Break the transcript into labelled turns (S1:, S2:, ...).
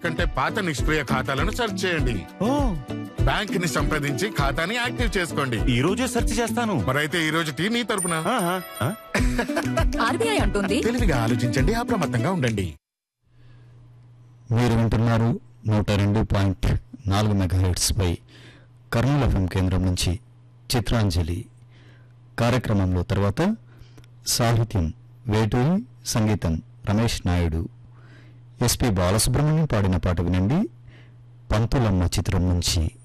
S1: కంటే పాత నిష్క్రియ ఖాతాలను సెర్చ్ చేయండి
S2: ఓ
S1: బ్యాంక్ ని సంప్రదించి ఖాతాని యాక్టివ్ చేసుకోండి
S2: ఈ రోజే సెర్చ్ చేస్తాను
S1: మరైతే ఈ రోజు టీ నీ తరపున
S2: ఆహా, ఆ?
S3: ఆర్బీఐ అంటుంది
S1: తెలివిగా ఆలోచించండి అప్రమత్తంగా ఉండండి
S4: మీరు వింటున్నారు నూట రెండు పాయింట్ నాలుగు మెగాహెట్స్ పై కర్నూలు ఎఫ్ఎం కేంద్రం నుంచి చిత్రాంజలి కార్యక్రమంలో తర్వాత సాహిత్యం వేటూరి సంగీతం రమేష్ నాయుడు ఎస్పి బాలసుబ్రహ్మణ్యం పాడిన పాట వినండి పంతులమ్మ చిత్రం నుంచి